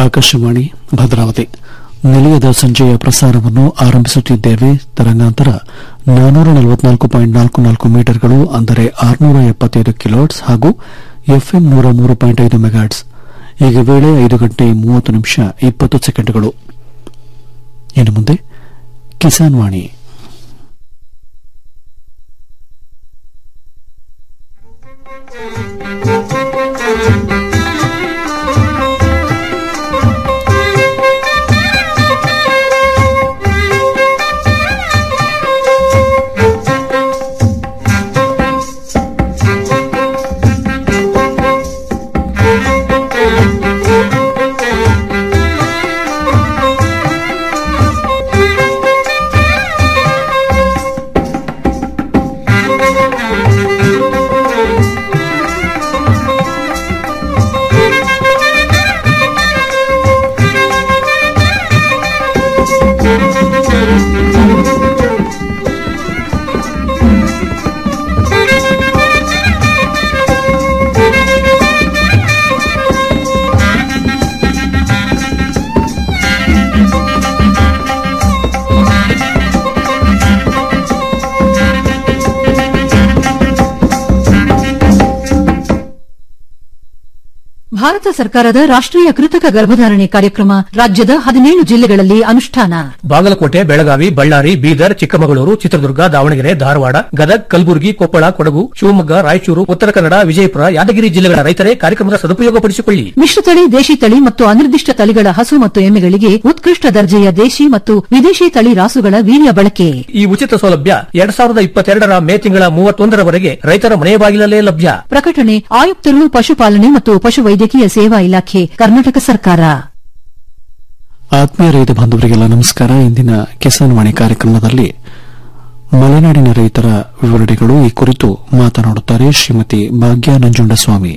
ಆಕಾಶವಾಣಿ ಭದ್ರಾವತಿ ನಿಲಯದ ಸಂಜೆಯ ಪ್ರಸಾರವನ್ನು ಆರಂಭಿಸುತ್ತಿದ್ದೇವೆ ತರಂಗಾಂತರ ನಾನೂರ ನಲವತ್ನಾಲ್ಕು ಪಾಯಿಂಟ್ ನಾಲ್ಕು ನಾಲ್ಕು ಮೀಟರ್ಗಳು ಅಂದರೆ ಆರುನೂರ ಎಪ್ಪತ್ತೈದು ಕಿಲೋಟ್ಸ್ ಹಾಗೂ ಎಫ್ಎಂ ನೂರ ಮೂರು ಪಾಯಿಂಟ್ ಐದು ಮೆಗಾಟ್ಸ್ ಈಗ ವೇಳೆ ಐದು ಗಂಟೆ ಮೂವತ್ತು ನಿಮಿಷ ಇಪ್ಪತ್ತು ಸೆಕೆಂಡ್ಗಳು ಇನ್ನು ಮುಂದೆ ಕಿಸಾನ್ ವಾಣಿ ಭಾರತ ಸರ್ಕಾರದ ರಾಷ್ಟ್ರೀಯ ಕೃತಕ ಗರ್ಭಧಾರಣೆ ಕಾರ್ಯಕ್ರಮ ರಾಜ್ಯದ ಹದಿನೇಳು ಜಿಲ್ಲೆಗಳಲ್ಲಿ ಅನುಷ್ಠಾನ ಬಾಗಲಕೋಟೆ ಬೆಳಗಾವಿ ಬಳ್ಳಾರಿ ಬೀದರ್ ಚಿಕ್ಕಮಗಳೂರು ಚಿತ್ರದುರ್ಗ ದಾವಣಗೆರೆ ಧಾರವಾಡ ಗದಗ್ ಕಲಬುರಗಿ ಕೊಪ್ಪಳ ಕೊಡಗು ಶಿವಮೊಗ್ಗ ರಾಯಚೂರು ಉತ್ತರ ಕನ್ನಡ ವಿಜಯಪುರ ಯಾದಗಿರಿ ಜಿಲ್ಲೆಗಳ ರೈತರೇ ಕಾರ್ಯಕ್ರಮದ ಸದುಪಯೋಗಪಡಿಸಿಕೊಳ್ಳಿ ಮಿಶ್ರತಳಿ ದೇಶಿ ತಳಿ ಮತ್ತು ಅನಿರ್ದಿಷ್ಟ ತಳಿಗಳ ಹಸು ಮತ್ತು ಎಮ್ಮೆಗಳಿಗೆ ಉತ್ಕೃಷ್ಟ ದರ್ಜೆಯ ದೇಶಿ ಮತ್ತು ವಿದೇಶಿ ತಳಿ ರಾಸುಗಳ ವೀರ್ಯ ಬಳಕೆ ಈ ಉಚಿತ ಸೌಲಭ್ಯ ಎರಡ್ ಸಾವಿರದ ಇಪ್ಪತ್ತೆರಡರ ಮೇ ತಿಂಗಳ ಮೂವತ್ತೊಂದರವರೆಗೆ ರೈತರ ಮನೆ ಬಾಗಿಲಲ್ಲೇ ಲಭ್ಯ ಪ್ರಕಟಣೆ ಆಯುಕ್ತರು ಪಶುಪಾಲನೆ ಮತ್ತು ಪಶುವೈದ್ಯಕೀಯ ಸೇವಾ ಇಲಾಖೆ ಕರ್ನಾಟಕ ಸರ್ಕಾರ ಆತ್ಮೀಯ ರೈತ ಬಾಂಧವರಿಗೆಲ್ಲ ನಮಸ್ಕಾರ ಇಂದಿನ ಕಿಸಾನ್ ವಾಣಿ ಕಾರ್ಯಕ್ರಮದಲ್ಲಿ ಮಲೆನಾಡಿನ ರೈತರ ವಿವರಣೆಗಳು ಈ ಕುರಿತು ಮಾತನಾಡುತ್ತಾರೆ ಶ್ರೀಮತಿ ಭಾಗ್ಯ ನಂಜುಂಡಸ್ವಾಮಿ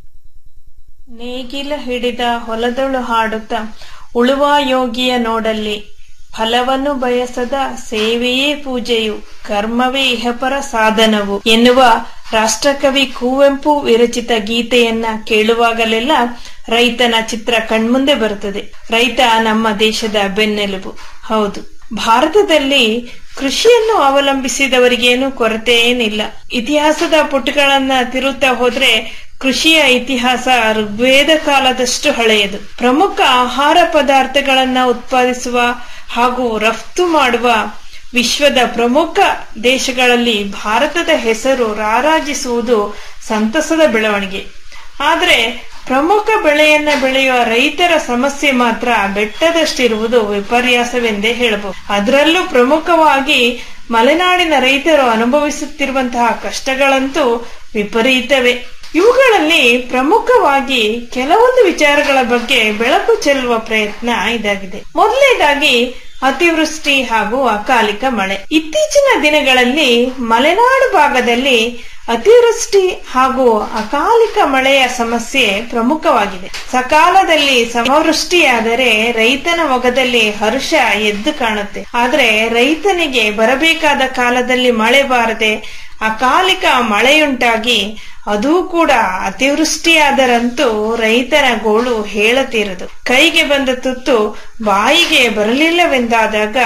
ನೇಗಿಲ ಹಿಡಿದ ಹೊಲದೊಳು ಹಾಡುತ್ತ ಉಳುವ ಯೋಗಿಯ ನೋಡಲ್ಲಿ ಫಲವನ್ನು ಬಯಸದ ಸೇವೆಯೇ ಪೂಜೆಯು ಕರ್ಮವೇ ಇಹಪರ ಸಾಧನವು ಎನ್ನುವ ರಾಷ್ಟ್ರಕವಿ ಕುವೆಂಪು ವಿರಚಿತ ಗೀತೆಯನ್ನ ಕೇಳುವಾಗಲೆಲ್ಲ ರೈತನ ಚಿತ್ರ ಕಣ್ಮುಂದೆ ಬರುತ್ತದೆ ರೈತ ನಮ್ಮ ದೇಶದ ಬೆನ್ನೆಲುಬು ಹೌದು ಭಾರತದಲ್ಲಿ ಕೃಷಿಯನ್ನು ಅವಲಂಬಿಸಿದವರಿಗೇನು ಕೊರತೆ ಏನಿಲ್ಲ ಇತಿಹಾಸದ ಪುಟಗಳನ್ನ ತಿರುತ್ತಾ ಹೋದ್ರೆ ಕೃಷಿಯ ಇತಿಹಾಸ ಋಗ್ವೇದ ಕಾಲದಷ್ಟು ಹಳೆಯದು ಪ್ರಮುಖ ಆಹಾರ ಪದಾರ್ಥಗಳನ್ನ ಉತ್ಪಾದಿಸುವ ಹಾಗೂ ರಫ್ತು ಮಾಡುವ ವಿಶ್ವದ ಪ್ರಮುಖ ದೇಶಗಳಲ್ಲಿ ಭಾರತದ ಹೆಸರು ರಾರಾಜಿಸುವುದು ಸಂತಸದ ಬೆಳವಣಿಗೆ ಆದರೆ ಪ್ರಮುಖ ಬೆಳೆಯನ್ನ ಬೆಳೆಯುವ ರೈತರ ಸಮಸ್ಯೆ ಮಾತ್ರ ಬೆಟ್ಟದಷ್ಟಿರುವುದು ವಿಪರ್ಯಾಸವೆಂದೇ ಹೇಳಬಹುದು ಅದರಲ್ಲೂ ಪ್ರಮುಖವಾಗಿ ಮಲೆನಾಡಿನ ರೈತರು ಅನುಭವಿಸುತ್ತಿರುವಂತಹ ಕಷ್ಟಗಳಂತೂ ವಿಪರೀತವೇ ಇವುಗಳಲ್ಲಿ ಪ್ರಮುಖವಾಗಿ ಕೆಲವೊಂದು ವಿಚಾರಗಳ ಬಗ್ಗೆ ಬೆಳಕು ಚೆಲ್ಲುವ ಪ್ರಯತ್ನ ಇದಾಗಿದೆ ಮೊದಲನೇದಾಗಿ ಅತಿವೃಷ್ಟಿ ಹಾಗೂ ಅಕಾಲಿಕ ಮಳೆ ಇತ್ತೀಚಿನ ದಿನಗಳಲ್ಲಿ ಮಲೆನಾಡು ಭಾಗದಲ್ಲಿ ಅತಿವೃಷ್ಟಿ ಹಾಗೂ ಅಕಾಲಿಕ ಮಳೆಯ ಸಮಸ್ಯೆ ಪ್ರಮುಖವಾಗಿದೆ ಸಕಾಲದಲ್ಲಿ ಸಮವೃಷ್ಟಿಯಾದರೆ ರೈತನ ಮೊಗದಲ್ಲಿ ಹರ್ಷ ಎದ್ದು ಕಾಣುತ್ತೆ ಆದ್ರೆ ರೈತನಿಗೆ ಬರಬೇಕಾದ ಕಾಲದಲ್ಲಿ ಮಳೆ ಬಾರದೆ ಅಕಾಲಿಕ ಮಳೆಯುಂಟಾಗಿ ಅದೂ ಕೂಡ ಅತಿವೃಷ್ಟಿಯಾದರಂತೂ ರೈತನ ಗೋಳು ಹೇಳತೀರದು ಕೈಗೆ ಬಂದ ತುತ್ತು ಬಾಯಿಗೆ ಬರಲಿಲ್ಲವೆಂದಾದಾಗ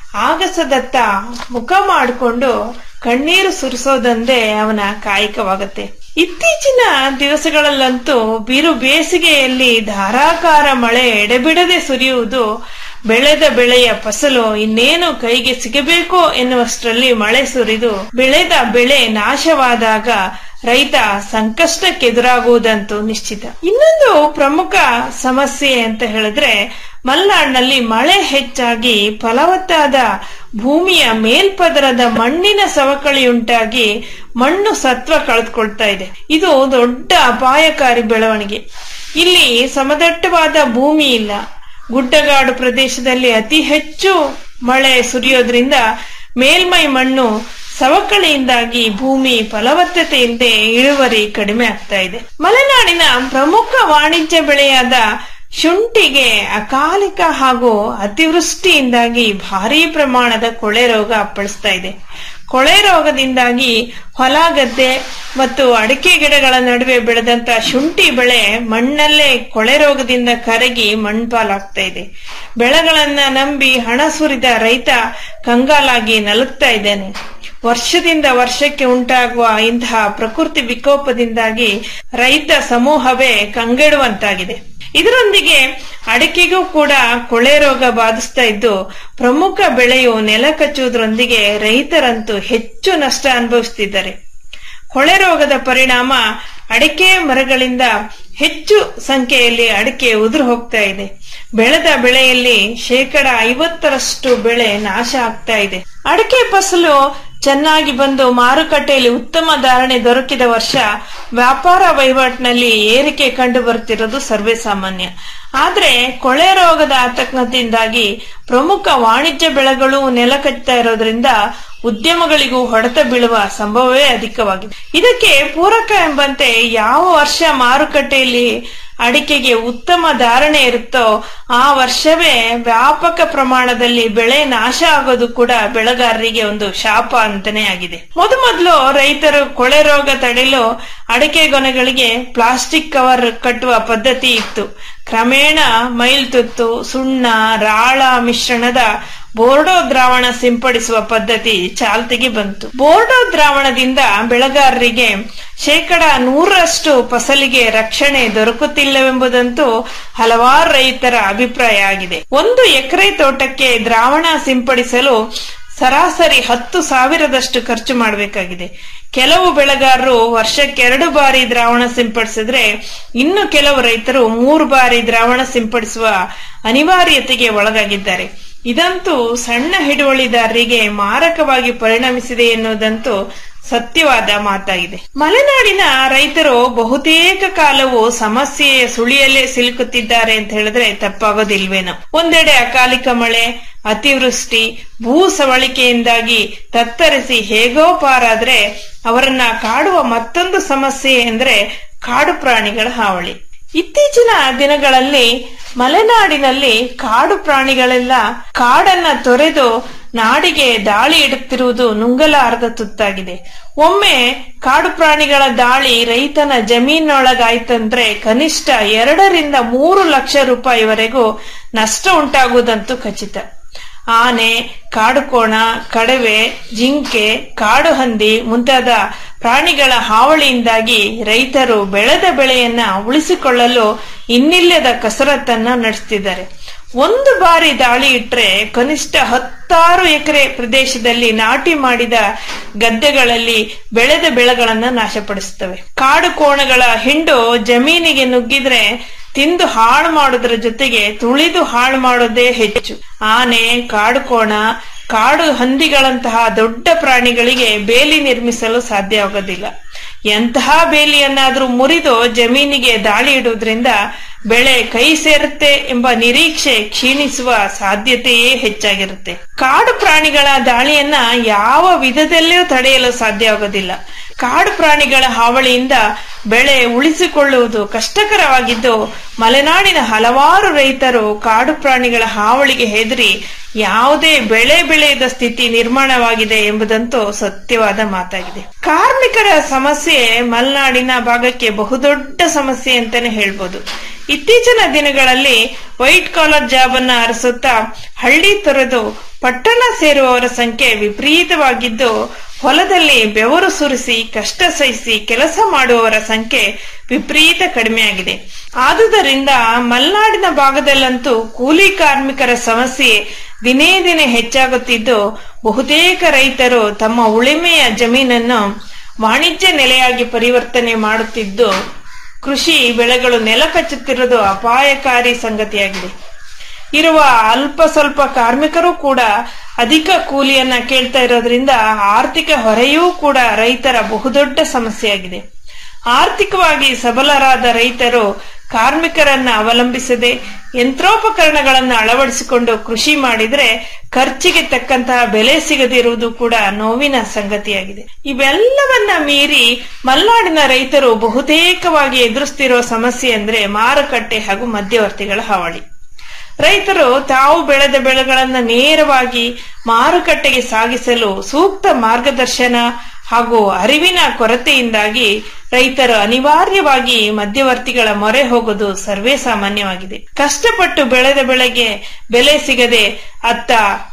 ಆಗಸದತ್ತ ಮುಖ ಮಾಡಿಕೊಂಡು ಕಣ್ಣೀರು ಸುರಿಸೋದಂದೇ ಅವನ ಕಾಯಕವಾಗುತ್ತೆ ಇತ್ತೀಚಿನ ದಿವಸಗಳಲ್ಲಂತೂ ಬಿರು ಬೇಸಿಗೆಯಲ್ಲಿ ಧಾರಾಕಾರ ಮಳೆ ಎಡೆಬಿಡದೆ ಸುರಿಯುವುದು ಬೆಳೆದ ಬೆಳೆಯ ಫಸಲು ಇನ್ನೇನು ಕೈಗೆ ಸಿಗಬೇಕೋ ಎನ್ನುವಷ್ಟರಲ್ಲಿ ಮಳೆ ಸುರಿದು ಬೆಳೆದ ಬೆಳೆ ನಾಶವಾದಾಗ ರೈತ ಸಂಕಷ್ಟಕ್ಕೆದುರಾಗುವುದಂತೂ ನಿಶ್ಚಿತ ಇನ್ನೊಂದು ಪ್ರಮುಖ ಸಮಸ್ಯೆ ಅಂತ ಹೇಳಿದ್ರೆ ಮಲ್ನಾಡಿನಲ್ಲಿ ಮಳೆ ಹೆಚ್ಚಾಗಿ ಫಲವತ್ತಾದ ಭೂಮಿಯ ಮೇಲ್ಪದರದ ಮಣ್ಣಿನ ಸವಕಳಿಯುಂಟಾಗಿ ಮಣ್ಣು ಸತ್ವ ಕಳೆದುಕೊಳ್ತಾ ಇದೆ ಇದು ದೊಡ್ಡ ಅಪಾಯಕಾರಿ ಬೆಳವಣಿಗೆ ಇಲ್ಲಿ ಸಮದಟ್ಟವಾದ ಭೂಮಿ ಇಲ್ಲ ಗುಡ್ಡಗಾಡು ಪ್ರದೇಶದಲ್ಲಿ ಅತಿ ಹೆಚ್ಚು ಮಳೆ ಸುರಿಯೋದ್ರಿಂದ ಮೇಲ್ಮೈ ಮಣ್ಣು ಸವಕಳಿಯಿಂದಾಗಿ ಭೂಮಿ ಫಲವತ್ತತೆ ಇಲ್ಲದೆ ಇಳುವರಿ ಕಡಿಮೆ ಆಗ್ತಾ ಇದೆ ಮಲೆನಾಡಿನ ಪ್ರಮುಖ ವಾಣಿಜ್ಯ ಬೆಳೆಯಾದ ಶುಂಠಿಗೆ ಅಕಾಲಿಕ ಹಾಗೂ ಅತಿವೃಷ್ಟಿಯಿಂದಾಗಿ ಭಾರೀ ಪ್ರಮಾಣದ ಕೊಳೆ ರೋಗ ಅಪ್ಪಳಿಸ್ತಾ ಇದೆ ಕೊಳೆ ರೋಗದಿಂದಾಗಿ ಹೊಲ ಗದ್ದೆ ಮತ್ತು ಅಡಿಕೆ ಗಿಡಗಳ ನಡುವೆ ಬೆಳೆದಂತ ಶುಂಠಿ ಬೆಳೆ ಮಣ್ಣಲ್ಲೇ ಕೊಳೆ ರೋಗದಿಂದ ಕರಗಿ ಮಣ್ಪಾಲಾಗ್ತಾ ಇದೆ ಬೆಳೆಗಳನ್ನ ನಂಬಿ ಹಣ ಸುರಿದ ರೈತ ಕಂಗಾಲಾಗಿ ನಲುಗ್ತಾ ಇದ್ದಾನೆ ವರ್ಷದಿಂದ ವರ್ಷಕ್ಕೆ ಉಂಟಾಗುವ ಇಂತಹ ಪ್ರಕೃತಿ ವಿಕೋಪದಿಂದಾಗಿ ರೈತ ಸಮೂಹವೇ ಕಂಗೆಡುವಂತಾಗಿದೆ ಇದರೊಂದಿಗೆ ಅಡಿಕೆಗೂ ಕೂಡ ಕೊಳೆ ರೋಗ ಬಾಧಿಸ್ತಾ ಇದ್ದು ಪ್ರಮುಖ ಬೆಳೆಯು ನೆಲ ಕಚ್ಚುವುದರೊಂದಿಗೆ ರೈತರಂತೂ ಹೆಚ್ಚು ನಷ್ಟ ಅನುಭವಿಸುತ್ತಿದ್ದಾರೆ ಕೊಳೆ ರೋಗದ ಪರಿಣಾಮ ಅಡಿಕೆ ಮರಗಳಿಂದ ಹೆಚ್ಚು ಸಂಖ್ಯೆಯಲ್ಲಿ ಅಡಿಕೆ ಉದುರು ಹೋಗ್ತಾ ಇದೆ ಬೆಳೆದ ಬೆಳೆಯಲ್ಲಿ ಶೇಕಡ ಐವತ್ತರಷ್ಟು ಬೆಳೆ ನಾಶ ಆಗ್ತಾ ಇದೆ ಅಡಿಕೆ ಫಸಲು ಚೆನ್ನಾಗಿ ಬಂದು ಮಾರುಕಟ್ಟೆಯಲ್ಲಿ ಉತ್ತಮ ಧಾರಣೆ ದೊರಕಿದ ವರ್ಷ ವ್ಯಾಪಾರ ವಹಿವಾಟಿನಲ್ಲಿ ಏರಿಕೆ ಕಂಡು ಬರುತ್ತಿರೋದು ಸರ್ವೇ ಸಾಮಾನ್ಯ ಆದ್ರೆ ಕೊಳೆ ರೋಗದ ಆತಂಕದಿಂದಾಗಿ ಪ್ರಮುಖ ವಾಣಿಜ್ಯ ಬೆಳೆಗಳು ನೆಲಕಚ್ಚುತ್ತಾ ಇರೋದ್ರಿಂದ ಉದ್ಯಮಗಳಿಗೂ ಹೊಡೆತ ಬೀಳುವ ಸಂಭವವೇ ಅಧಿಕವಾಗಿದೆ ಇದಕ್ಕೆ ಪೂರಕ ಎಂಬಂತೆ ಯಾವ ವರ್ಷ ಮಾರುಕಟ್ಟೆಯಲ್ಲಿ ಅಡಿಕೆಗೆ ಉತ್ತಮ ಧಾರಣೆ ಇರುತ್ತೋ ಆ ವರ್ಷವೇ ವ್ಯಾಪಕ ಪ್ರಮಾಣದಲ್ಲಿ ಬೆಳೆ ನಾಶ ಆಗೋದು ಕೂಡ ಬೆಳೆಗಾರರಿಗೆ ಒಂದು ಶಾಪ ಅಂತಾನೆ ಆಗಿದೆ ಮೊದಮೊದಲು ರೈತರು ಕೊಳೆ ರೋಗ ತಡೆಯಲು ಅಡಿಕೆ ಗೊನೆಗಳಿಗೆ ಪ್ಲಾಸ್ಟಿಕ್ ಕವರ್ ಕಟ್ಟುವ ಪದ್ಧತಿ ಇತ್ತು ಕ್ರಮೇಣ ಮೈಲ್ತುತ್ತು ಸುಣ್ಣ ರಾಳ ಮಿಶ್ರಣದ ಬೋರ್ಡೋ ದ್ರಾವಣ ಸಿಂಪಡಿಸುವ ಪದ್ಧತಿ ಚಾಲ್ತಿಗೆ ಬಂತು ಬೋರ್ಡೋ ದ್ರಾವಣದಿಂದ ಬೆಳೆಗಾರರಿಗೆ ಶೇಕಡ ನೂರರಷ್ಟು ಫಸಲಿಗೆ ರಕ್ಷಣೆ ದೊರಕುತ್ತಿಲ್ಲವೆಂಬುದಂತೂ ಹಲವಾರು ರೈತರ ಅಭಿಪ್ರಾಯ ಆಗಿದೆ ಒಂದು ಎಕರೆ ತೋಟಕ್ಕೆ ದ್ರಾವಣ ಸಿಂಪಡಿಸಲು ಸರಾಸರಿ ಹತ್ತು ಸಾವಿರದಷ್ಟು ಖರ್ಚು ಮಾಡಬೇಕಾಗಿದೆ ಕೆಲವು ಬೆಳೆಗಾರರು ವರ್ಷಕ್ಕೆ ಎರಡು ಬಾರಿ ದ್ರಾವಣ ಸಿಂಪಡಿಸಿದ್ರೆ ಇನ್ನು ಕೆಲವು ರೈತರು ಮೂರು ಬಾರಿ ದ್ರಾವಣ ಸಿಂಪಡಿಸುವ ಅನಿವಾರ್ಯತೆಗೆ ಒಳಗಾಗಿದ್ದಾರೆ ಇದಂತೂ ಸಣ್ಣ ಹಿಡುವಳಿದಾರರಿಗೆ ಮಾರಕವಾಗಿ ಪರಿಣಮಿಸಿದೆ ಎನ್ನುವುದಂತೂ ಸತ್ಯವಾದ ಮಾತಾಗಿದೆ ಮಲೆನಾಡಿನ ರೈತರು ಬಹುತೇಕ ಕಾಲವು ಸಮಸ್ಯೆಯ ಸುಳಿಯಲ್ಲೇ ಸಿಲುಕುತ್ತಿದ್ದಾರೆ ಅಂತ ಹೇಳಿದ್ರೆ ತಪ್ಪಾಗೋದಿಲ್ವೇನೋ ಒಂದೆಡೆ ಅಕಾಲಿಕ ಮಳೆ ಅತಿವೃಷ್ಟಿ ಭೂ ಸವಳಿಕೆಯಿಂದಾಗಿ ತತ್ತರಿಸಿ ಹೇಗೋ ಪಾರಾದ್ರೆ ಅವರನ್ನ ಕಾಡುವ ಮತ್ತೊಂದು ಸಮಸ್ಯೆ ಎಂದ್ರೆ ಕಾಡು ಪ್ರಾಣಿಗಳ ಹಾವಳಿ ಇತ್ತೀಚಿನ ದಿನಗಳಲ್ಲಿ ಮಲೆನಾಡಿನಲ್ಲಿ ಕಾಡು ಪ್ರಾಣಿಗಳೆಲ್ಲ ಕಾಡನ್ನ ತೊರೆದು ನಾಡಿಗೆ ದಾಳಿ ಇಡುತ್ತಿರುವುದು ನುಂಗಲಾರದ ತುತ್ತಾಗಿದೆ ಒಮ್ಮೆ ಕಾಡು ಪ್ರಾಣಿಗಳ ದಾಳಿ ರೈತನ ಜಮೀನೊಳಗಾಯ್ತಂದ್ರೆ ಕನಿಷ್ಠ ಎರಡರಿಂದ ಮೂರು ಲಕ್ಷ ರೂಪಾಯಿವರೆಗೂ ನಷ್ಟ ಉಂಟಾಗುವುದಂತೂ ಖಚಿತ ಆನೆ ಕಾಡುಕೋಣ ಕಡವೆ ಜಿಂಕೆ ಕಾಡು ಹಂದಿ ಮುಂತಾದ ಪ್ರಾಣಿಗಳ ಹಾವಳಿಯಿಂದಾಗಿ ರೈತರು ಬೆಳೆದ ಬೆಳೆಯನ್ನ ಉಳಿಸಿಕೊಳ್ಳಲು ಇನ್ನಿಲ್ಲದ ಕಸರತ್ತನ್ನ ನಡೆಸುತ್ತಿದ್ದಾರೆ ಒಂದು ಬಾರಿ ದಾಳಿ ಇಟ್ರೆ ಕನಿಷ್ಠ ಹತ್ತಾರು ಎಕರೆ ಪ್ರದೇಶದಲ್ಲಿ ನಾಟಿ ಮಾಡಿದ ಗದ್ದೆಗಳಲ್ಲಿ ಬೆಳೆದ ಬೆಳೆಗಳನ್ನ ನಾಶಪಡಿಸುತ್ತವೆ ಕಾಡು ಕೋಣಗಳ ಹಿಂಡು ಜಮೀನಿಗೆ ನುಗ್ಗಿದ್ರೆ ತಿಂದು ಹಾಳು ಮಾಡೋದ್ರ ಜೊತೆಗೆ ತುಳಿದು ಹಾಳು ಮಾಡೋದೇ ಹೆಚ್ಚು ಆನೆ ಕಾಡು ಕೋಣ ಕಾಡು ಹಂದಿಗಳಂತಹ ದೊಡ್ಡ ಪ್ರಾಣಿಗಳಿಗೆ ಬೇಲಿ ನಿರ್ಮಿಸಲು ಸಾಧ್ಯವಾಗೋದಿಲ್ಲ ಎಂತಹ ಬೇಲಿಯನ್ನಾದ್ರೂ ಮುರಿದು ಜಮೀನಿಗೆ ದಾಳಿ ಇಡುವುದರಿಂದ ಬೆಳೆ ಕೈ ಸೇರುತ್ತೆ ಎಂಬ ನಿರೀಕ್ಷೆ ಕ್ಷೀಣಿಸುವ ಸಾಧ್ಯತೆಯೇ ಹೆಚ್ಚಾಗಿರುತ್ತೆ ಕಾಡು ಪ್ರಾಣಿಗಳ ದಾಳಿಯನ್ನ ಯಾವ ವಿಧದಲ್ಲಿಯೂ ತಡೆಯಲು ಸಾಧ್ಯವಾಗೋದಿಲ್ಲ ಕಾಡು ಪ್ರಾಣಿಗಳ ಹಾವಳಿಯಿಂದ ಬೆಳೆ ಉಳಿಸಿಕೊಳ್ಳುವುದು ಕಷ್ಟಕರವಾಗಿದ್ದು ಮಲೆನಾಡಿನ ಹಲವಾರು ರೈತರು ಕಾಡು ಪ್ರಾಣಿಗಳ ಹಾವಳಿಗೆ ಹೆದರಿ ಯಾವುದೇ ಬೆಳೆ ಬೆಳೆಯದ ಸ್ಥಿತಿ ನಿರ್ಮಾಣವಾಗಿದೆ ಎಂಬುದಂತೂ ಸತ್ಯವಾದ ಮಾತಾಗಿದೆ ಕಾರ್ಮಿಕರ ಸಮಸ್ಯೆ ಮಲೆನಾಡಿನ ಭಾಗಕ್ಕೆ ಬಹುದೊಡ್ಡ ಸಮಸ್ಯೆ ಅಂತಾನೆ ಹೇಳ್ಬೋದು ಇತ್ತೀಚಿನ ದಿನಗಳಲ್ಲಿ ವೈಟ್ ಕಾಲರ್ ಜಾಬ್ ಅನ್ನ ಅರಸುತ್ತಾ ಹಳ್ಳಿ ತೊರೆದು ಪಟ್ಟಣ ಸೇರುವವರ ಸಂಖ್ಯೆ ವಿಪರೀತವಾಗಿದ್ದು ಹೊಲದಲ್ಲಿ ಬೆವರು ಸುರಿಸಿ ಕಷ್ಟ ಸಹಿಸಿ ಕೆಲಸ ಮಾಡುವವರ ಸಂಖ್ಯೆ ವಿಪರೀತ ಕಡಿಮೆಯಾಗಿದೆ ಆದುದರಿಂದ ಮಲೆನಾಡಿನ ಭಾಗದಲ್ಲಂತೂ ಕೂಲಿ ಕಾರ್ಮಿಕರ ಸಮಸ್ಯೆ ದಿನೇ ದಿನೇ ಹೆಚ್ಚಾಗುತ್ತಿದ್ದು ಬಹುತೇಕ ರೈತರು ತಮ್ಮ ಉಳಿಮೆಯ ಜಮೀನನ್ನು ವಾಣಿಜ್ಯ ನೆಲೆಯಾಗಿ ಪರಿವರ್ತನೆ ಮಾಡುತ್ತಿದ್ದು ಕೃಷಿ ಬೆಳೆಗಳು ನೆಲ ಕಚ್ಚುತ್ತಿರುವುದು ಅಪಾಯಕಾರಿ ಸಂಗತಿಯಾಗಿದೆ ಇರುವ ಅಲ್ಪ ಸ್ವಲ್ಪ ಕಾರ್ಮಿಕರು ಕೂಡ ಅಧಿಕ ಕೂಲಿಯನ್ನ ಕೇಳ್ತಾ ಇರೋದ್ರಿಂದ ಆರ್ಥಿಕ ಹೊರೆಯೂ ಕೂಡ ರೈತರ ಬಹುದೊಡ್ಡ ಸಮಸ್ಯೆಯಾಗಿದೆ ಆರ್ಥಿಕವಾಗಿ ಸಬಲರಾದ ರೈತರು ಕಾರ್ಮಿಕರನ್ನ ಅವಲಂಬಿಸದೆ ಯಂತ್ರೋಪಕರಣಗಳನ್ನು ಅಳವಡಿಸಿಕೊಂಡು ಕೃಷಿ ಮಾಡಿದ್ರೆ ಖರ್ಚಿಗೆ ತಕ್ಕಂತಹ ಬೆಲೆ ಸಿಗದಿರುವುದು ಕೂಡ ನೋವಿನ ಸಂಗತಿಯಾಗಿದೆ ಇವೆಲ್ಲವನ್ನ ಮೀರಿ ಮಲ್ನಾಡಿನ ರೈತರು ಬಹುತೇಕವಾಗಿ ಎದುರಿಸ್ತಿರುವ ಸಮಸ್ಯೆ ಅಂದ್ರೆ ಮಾರುಕಟ್ಟೆ ಹಾಗೂ ಮಧ್ಯವರ್ತಿಗಳ ಹಾವಳಿ ರೈತರು ತಾವು ಬೆಳೆದ ಬೆಳೆಗಳನ್ನು ನೇರವಾಗಿ ಮಾರುಕಟ್ಟೆಗೆ ಸಾಗಿಸಲು ಸೂಕ್ತ ಮಾರ್ಗದರ್ಶನ ಹಾಗೂ ಅರಿವಿನ ಕೊರತೆಯಿಂದಾಗಿ ರೈತರು ಅನಿವಾರ್ಯವಾಗಿ ಮಧ್ಯವರ್ತಿಗಳ ಮೊರೆ ಹೋಗುವುದು ಸರ್ವೇ ಸಾಮಾನ್ಯವಾಗಿದೆ ಕಷ್ಟಪಟ್ಟು ಬೆಳೆದ ಬೆಳೆಗೆ ಬೆಲೆ ಸಿಗದೆ ಅತ್ತ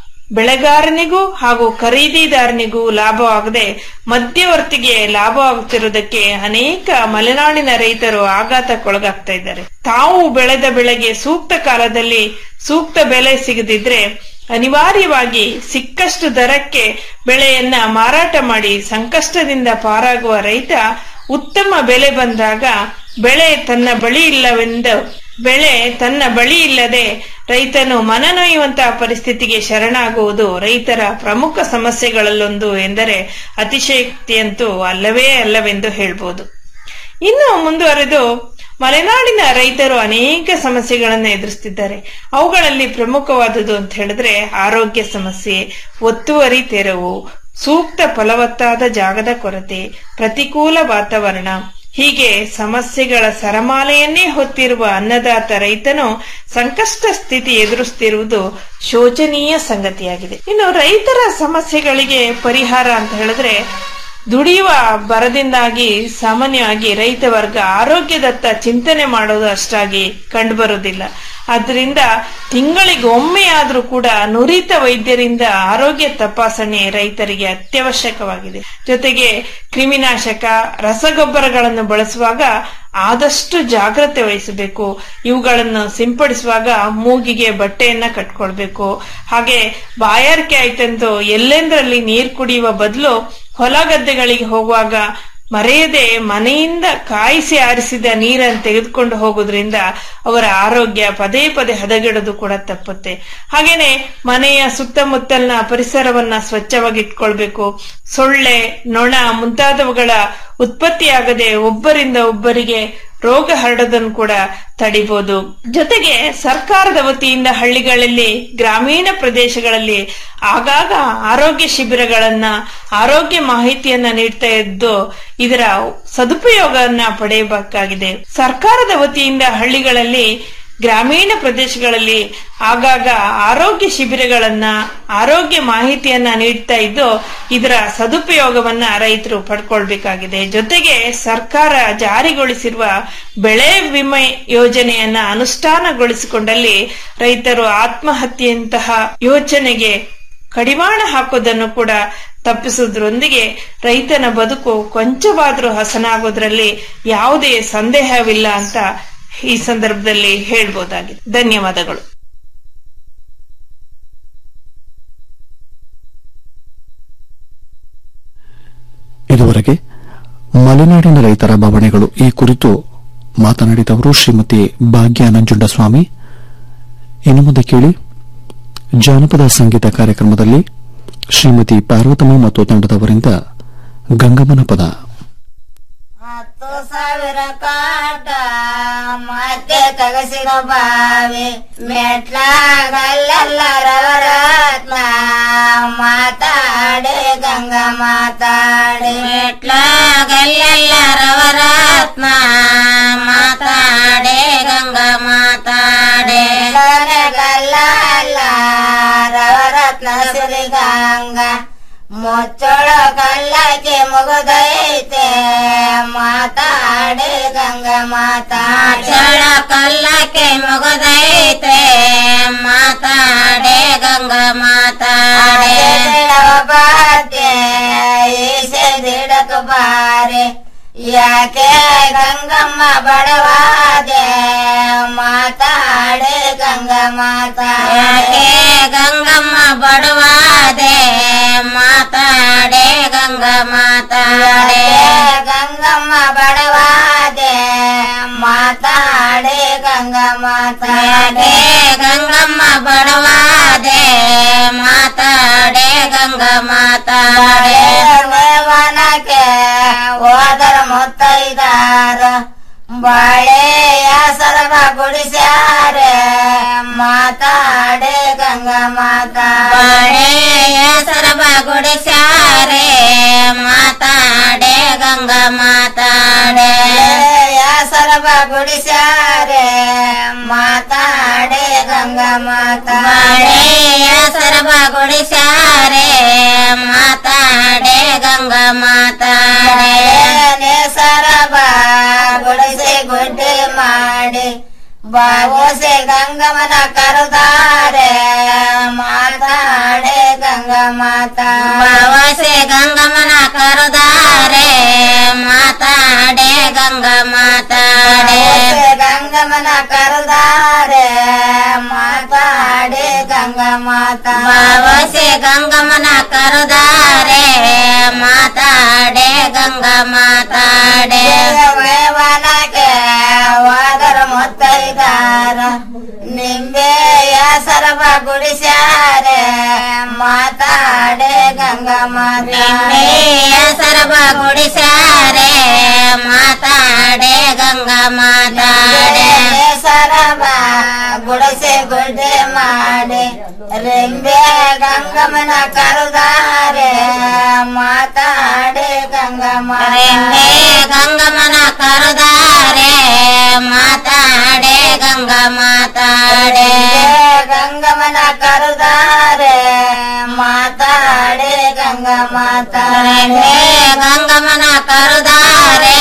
ಬೆಳೆಗಾರನಿಗೂ ಹಾಗೂ ಖರೀದಿದಾರನಿಗೂ ಲಾಭವಾಗದೆ ಮಧ್ಯವರ್ತಿಗೆ ಲಾಭವಾಗುತ್ತಿರುವುದಕ್ಕೆ ಅನೇಕ ಮಲೆನಾಡಿನ ರೈತರು ಆಘಾತಕ್ಕೊಳಗಾಗ್ತಾ ಇದ್ದಾರೆ ತಾವು ಬೆಳೆದ ಬೆಳೆಗೆ ಸೂಕ್ತ ಕಾಲದಲ್ಲಿ ಸೂಕ್ತ ಬೆಲೆ ಸಿಗದಿದ್ರೆ ಅನಿವಾರ್ಯವಾಗಿ ಸಿಕ್ಕಷ್ಟು ದರಕ್ಕೆ ಬೆಳೆಯನ್ನ ಮಾರಾಟ ಮಾಡಿ ಸಂಕಷ್ಟದಿಂದ ಪಾರಾಗುವ ರೈತ ಉತ್ತಮ ಬೆಲೆ ಬಂದಾಗ ಬೆಳೆ ತನ್ನ ಬಳಿ ಇಲ್ಲವೆಂದು ಬೆಳೆ ತನ್ನ ಬಳಿ ಇಲ್ಲದೆ ರೈತನು ಮನನೊಯ್ಯುವಂತಹ ಪರಿಸ್ಥಿತಿಗೆ ಶರಣಾಗುವುದು ರೈತರ ಪ್ರಮುಖ ಸಮಸ್ಯೆಗಳಲ್ಲೊಂದು ಎಂದರೆ ಅತಿಶಯಕ್ತಿಯಂತೂ ಅಲ್ಲವೇ ಅಲ್ಲವೆಂದು ಹೇಳ್ಬೋದು ಇನ್ನು ಮುಂದುವರೆದು ಮಲೆನಾಡಿನ ರೈತರು ಅನೇಕ ಸಮಸ್ಯೆಗಳನ್ನು ಎದುರಿಸುತ್ತಿದ್ದಾರೆ ಅವುಗಳಲ್ಲಿ ಪ್ರಮುಖವಾದುದು ಅಂತ ಹೇಳಿದ್ರೆ ಆರೋಗ್ಯ ಸಮಸ್ಯೆ ಒತ್ತುವರಿ ತೆರವು ಸೂಕ್ತ ಫಲವತ್ತಾದ ಜಾಗದ ಕೊರತೆ ಪ್ರತಿಕೂಲ ವಾತಾವರಣ ಹೀಗೆ ಸಮಸ್ಯೆಗಳ ಸರಮಾಲೆಯನ್ನೇ ಹೊತ್ತಿರುವ ಅನ್ನದಾತ ರೈತನು ಸಂಕಷ್ಟ ಸ್ಥಿತಿ ಎದುರಿಸುತ್ತಿರುವುದು ಶೋಚನೀಯ ಸಂಗತಿಯಾಗಿದೆ ಇನ್ನು ರೈತರ ಸಮಸ್ಯೆಗಳಿಗೆ ಪರಿಹಾರ ಅಂತ ಹೇಳಿದ್ರೆ ದುಡಿಯುವ ಬರದಿಂದಾಗಿ ಸಾಮಾನ್ಯವಾಗಿ ರೈತ ವರ್ಗ ಆರೋಗ್ಯದತ್ತ ಚಿಂತನೆ ಮಾಡೋದು ಅಷ್ಟಾಗಿ ಕಂಡುಬರುವುದಿಲ್ಲ ಆದ್ರಿಂದ ತಿಂಗಳಿಗೆ ಒಮ್ಮೆಯಾದ್ರೂ ಕೂಡ ನುರಿತ ವೈದ್ಯರಿಂದ ಆರೋಗ್ಯ ತಪಾಸಣೆ ರೈತರಿಗೆ ಅತ್ಯವಶ್ಯಕವಾಗಿದೆ ಜೊತೆಗೆ ಕ್ರಿಮಿನಾಶಕ ರಸಗೊಬ್ಬರಗಳನ್ನು ಬಳಸುವಾಗ ಆದಷ್ಟು ಜಾಗ್ರತೆ ವಹಿಸಬೇಕು ಇವುಗಳನ್ನು ಸಿಂಪಡಿಸುವಾಗ ಮೂಗಿಗೆ ಬಟ್ಟೆಯನ್ನ ಕಟ್ಕೊಳ್ಬೇಕು ಹಾಗೆ ಬಾಯಾರಿಕೆ ಆಯ್ತೆಂದು ಎಲ್ಲೆಂದರಲ್ಲಿ ನೀರು ಕುಡಿಯುವ ಬದಲು ಹೊಲ ಗದ್ದೆಗಳಿಗೆ ಹೋಗುವಾಗ ಮರೆಯದೆ ಮನೆಯಿಂದ ಕಾಯಿಸಿ ಆರಿಸಿದ ನೀರನ್ನು ತೆಗೆದುಕೊಂಡು ಹೋಗೋದ್ರಿಂದ ಅವರ ಆರೋಗ್ಯ ಪದೇ ಪದೇ ಹದಗೆಡೋದು ಕೂಡ ತಪ್ಪುತ್ತೆ ಹಾಗೇನೆ ಮನೆಯ ಸುತ್ತಮುತ್ತಲಿನ ಪರಿಸರವನ್ನ ಸ್ವಚ್ಛವಾಗಿ ಇಟ್ಕೊಳ್ಬೇಕು ಸೊಳ್ಳೆ ನೊಣ ಮುಂತಾದವುಗಳ ಉತ್ಪತ್ತಿಯಾಗದೆ ಒಬ್ಬರಿಂದ ಒಬ್ಬರಿಗೆ ರೋಗ ಹರಡೋದನ್ನು ಕೂಡ ತಡಿಬಹುದು ಜೊತೆಗೆ ಸರ್ಕಾರದ ವತಿಯಿಂದ ಹಳ್ಳಿಗಳಲ್ಲಿ ಗ್ರಾಮೀಣ ಪ್ರದೇಶಗಳಲ್ಲಿ ಆಗಾಗ ಆರೋಗ್ಯ ಶಿಬಿರಗಳನ್ನ ಆರೋಗ್ಯ ಮಾಹಿತಿಯನ್ನ ನೀಡ್ತಾ ಇದ್ದು ಇದರ ಸದುಪಯೋಗವನ್ನ ಪಡೆಯಬೇಕಾಗಿದೆ ಸರ್ಕಾರದ ವತಿಯಿಂದ ಹಳ್ಳಿಗಳಲ್ಲಿ ಗ್ರಾಮೀಣ ಪ್ರದೇಶಗಳಲ್ಲಿ ಆಗಾಗ ಆರೋಗ್ಯ ಶಿಬಿರಗಳನ್ನ ಆರೋಗ್ಯ ಮಾಹಿತಿಯನ್ನ ನೀಡ್ತಾ ಇದ್ದು ಇದರ ಸದುಪಯೋಗವನ್ನ ರೈತರು ಪಡ್ಕೊಳ್ಬೇಕಾಗಿದೆ ಜೊತೆಗೆ ಸರ್ಕಾರ ಜಾರಿಗೊಳಿಸಿರುವ ಬೆಳೆ ವಿಮೆ ಯೋಜನೆಯನ್ನ ಅನುಷ್ಠಾನಗೊಳಿಸಿಕೊಂಡಲ್ಲಿ ರೈತರು ಆತ್ಮಹತ್ಯೆಯಂತಹ ಯೋಚನೆಗೆ ಕಡಿವಾಣ ಹಾಕೋದನ್ನು ಕೂಡ ತಪ್ಪಿಸುವುದರೊಂದಿಗೆ ರೈತನ ಬದುಕು ಕೊಂಚವಾದರೂ ಹಸನಾಗೋದ್ರಲ್ಲಿ ಯಾವುದೇ ಸಂದೇಹವಿಲ್ಲ ಅಂತ ಈ ಸಂದರ್ಭದಲ್ಲಿ ಹೇಳ್ಬೋದಾಗಿದೆ ಧನ್ಯವಾದಗಳು ಇದುವರೆಗೆ ಮಲೆನಾಡಿನ ರೈತರ ಬವಣೆಗಳು ಈ ಕುರಿತು ಮಾತನಾಡಿದವರು ಶ್ರೀಮತಿ ಭಾಗ್ಯ ನಂಜುಂಡಸ್ವಾಮಿ ಇನ್ನು ಮುಂದೆ ಕೇಳಿ ಜಾನಪದ ಸಂಗೀತ ಕಾರ್ಯಕ್ರಮದಲ್ಲಿ ಶ್ರೀಮತಿ ಪಾರ್ವತಮ್ಮ ಮತ್ತು ತಂಡದವರಿಂದ ಗಂಗಮ್ಮನ ಪದ ಹತ್ತು ಸಾವಿರ ಕಾಟ ಮತ್ತೆ ತಗಸಿರೋ ಬಾವಿ ಮೆಟ್ಲಾಗಲ್ಲೆಲ್ಲ ರವರತ್ನ ಮಾತಾಡೆ ಗಂಗ ಮಾತಾಡೆ ಮೆಟ್ಲಾಗಲ್ಲೆಲ್ಲ ರವರತ್ನ ಮಾತಾಡೆ ಗಂಗ ಮಾತಾಡೆ ಗಲ್ಲ ರವರತ್ನ ಸಿರಿಗಂಗ ಮುಚ್ಚಳ ಕಲ್ಲಕ್ಕೆ ಮುಗುದೈತೆ ಮಾತಾಡೆ ಗಂಗ ಮಾತಾಡ ಕಲ್ಲಕ್ಕೆ ಮುಗುದೈತೆ ಮಾತಾಡೆ ಗಂಗ ಮಾತಾಡೆ ಬಾತೆ ಈಸೆ ದಿಡಕ ಬಾರೆ ಯಾಕೆ ಗಂಗಮ್ಮ ಬಡವಾದೆ ಮಾತಾಡೆ ಗಂಗ ಮಾತಾಡೆ ಗಂಗಮ್ಮ ಬಡವಾದೆ ಮಾತಾಡೆ ಗಂಗ ಮಾತಾಡೆ ಗಂಗಮ್ಮ ಬಡವಾದೆ ಮಾತಾಡೆ ಗಂಗ ಮಾತಾಡೆ ಗಂಗಮ್ಮ ಬಡವಾದೆ ಮಾತಾಡೆ ಗಂಗ ಮಾತಾಡೆ ವನಕ್ಕೆ ಹೋದರ ಮುತ್ತೈದಾರ ಬಾಳೆಯ ಸರಬ ಗುಡಿಸ್ಯಾರೆ ಮಾತಾಡೆ ಗಂಗ ಮಾತಾಡೆಯ ಸರಬ ಗುಡಿಸ್ಯಾರೆ ಮಾತಾಡೆ ಗಂಗ ಮಾತಾಡೆ ಸರಬ ಗುಡಿಸ್ಯಾರೆ ಮಾತಾಡೆ ಗಂಗ ಗಂಗಾ ಮಾತಾ ಬಾಳೆಯ ಸರಬ ಗುಡಿಸಾರೆ ಮಾತಾಡೆ ಗಂಗಾ ಮಾತಾಡೆ ಸರಬ ಗುಡಿಸಿ ಗುಡ್ಡೆ ಮಾಡಿ ಬಾಗೋಸೆ ಗಂಗಮ್ಮನ ಕರೆದಾರೆ ಮಾತಾಡೆ ಗಂಗಾ ಮಾತಾ ಬಾವಸೆ ಗಂಗಮ್ಮನ ಕರೆದಾರೆ ಮಾತಾಡೆ ಗಂಗಾ ಮಾತಾಡೆ ಗಂಗಮ್ಮನ ಕರೆದಾರೆ ಮಾತಾಡೆ ಗಂಗಾ ಮಾತಾ ಬಾವಸೆ ಗಂಗಮ್ಮನ ಕರೆದಾರೆ ಮಾತಾಡೆ ಗಂಗಾ ಮಾತಾಡೆ ವನಕ್ಕೆ ವಾದರ ಮೊತ್ತೈದಾರ ನಿಂಬೆಯ ಸರಬ ಗುಡಿಸ್ಯಾರೆ ಮಾತಾಡೆ ಗಂಗಾ ಮಾತಾ ನಿಂಬೆಯ ಸರಬ ಗುಡಿಸ್ಯಾರೆ ಮಾತಾಡೆ ಗಂಗಾ ಮಾತಾಡೆ ಸರಬ ಗುಡಿಸಿ ಗುಡ್ಡೆ ಮಾಡಿ ರೆಂಬೆ ಗಂಗಮ್ಮನ ಕರೆದಾರೆ ಮಾತಾಡೆ ಗಂಗಾ ರೆಂಬೆ ಗಂಗಮ್ಮನ ಕರೆದಾರೆ ಮಾತಾಡೆ ಗಂಗಾ ಮಾತಾಡೆ ಗಂಗಮ್ಮನ ಕರೆದಾರೆ ಮಾತಾಡೆ ಗಂಗಾ ಮಾತಾಡೆ ಗಂಗಮ್ಮನ ಕರೆದಾರೆ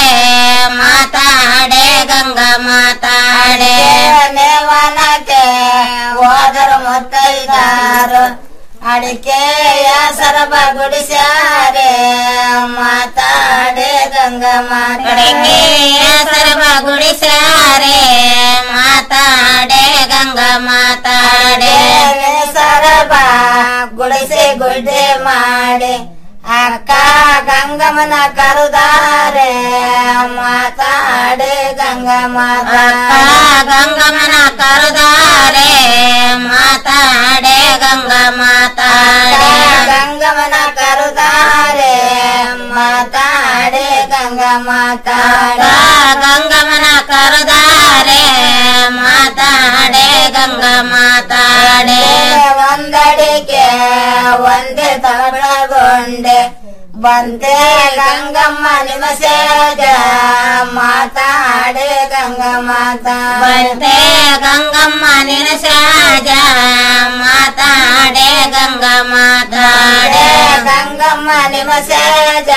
ಮಾತಾಡೆ ಗಂಗಾ ಮಾತಾಡೆ ನೇವನಕ್ಕೆ ಹೋದರು ಮುತ್ತೈದಾರು ಅಡಿಕೆಯ ಸರಬ ಗುಡಿಸ್ಯಾರೆ ಮಾತಾಡೆ ಗಂಗಾ ಮಾತಾಡೆಯ ಸರಬ ಗುಡಿಸ್ಯಾರೆ ಮಾತಾಡೆ ಗಂಗಾ ಮಾತಾಡೆ ಸರಬ ಗುಡಿಸಿ ಗುಡ್ಡೆ ಮಾಡಿ ಅಕ್ಕ ಗಂಗಮ್ಮನ ಕರುದಾರೆ ಮಾತಾಡೆ ಗಂಗಾ ಮಾತಾ ಗಂಗಮ್ಮನ ಕರುದಾರೆ ಮಾತಾಡೆ ಗಂಗಾ ಮಾತಾಡೆ ಗಂಗಮ್ಮನ ಕರುದಾರೆ ಮಾತಾಡೆ ಗಂಗಾ ಮಾತಾಡೆ ಗಂಗಮ್ಮನ ಕರುದಾರೆ ಮಾತಾಡೆ ಗಂಗಾ ಮಾತಾಡೆ ಒಂದಡಿಕೆ ಒಂದೇ ತಗೊಳಗೊಂಡೆ ಬಂದೆ ಗಂಗಮ್ಮ ನಿಮ್ಮ ಸೇಜ ಮಾತಾಡೆ ಗಂಗಾ ಮಾತಾ ಬಂದೆ ಗಂಗಮ್ಮ ನಿನ ಸಾಜ ಮಾತಾಡೆ ಗಂಗಾ ಮಾತಾಡೆ ಗಂಗಮ್ಮ ನಿಮ್ಮ ಸೇಜ